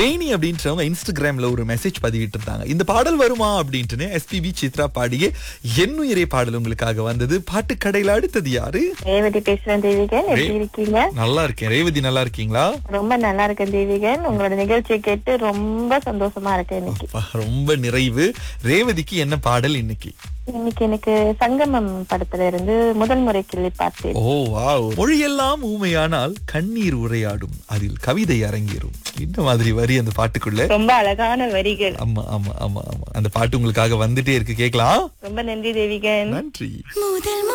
வேணி அப்படின்றவங்க இன்ஸ்டாகிராம்ல ஒரு மெசேஜ் பதிவிட்டு இருந்தாங்க இந்த பாடல் வருமா அப்படின்ட்டுன்னு எஸ்பிபி சித்ரா பாடிய என்னுயிரே பாடல் உங்களுக்காக வந்தது பாட்டு கடையில அடுத்தது யாரு ரேவதி பேசுறேன் தேவிகன் எப்படி ரே- இருக்கீங்க நல்லா இருக்கேன் ரேவதி நல்லா இருக்கீங்களா ரொம்ப நல்லா இருக்கேன் தேவிகன் உங்களோட நிகழ்ச்சியை கேட்டு ரொம்ப சந்தோஷமா இருக்கேன் இன்னைக்கு அப்பா, ரொம்ப நிறைவு ரேவதிக்கு என்ன பாடல் இன்னைக்கு இன்னைக்கு எனக்கு சங்கமம் படத்துல இருந்து முதல் முறை கிள்ளி பார்த்தேன் ஓ வாவ் மொழியெல்லாம் ஊமையானால் கண்ணீர் உரையாடும் அதில் கவிதை அரங்கேறும் இந்த மாதிரி வரி அந்த பாட்டுக்குள்ள ரொம்ப அழகான வரிகள் ஆமா ஆமா ஆமா ஆமா அந்த பாட்டு உங்களுக்காக வந்துட்டே இருக்கு கேக்கலாம் ரொம்ப நன்றி தேவிகன் நன்றி முதல்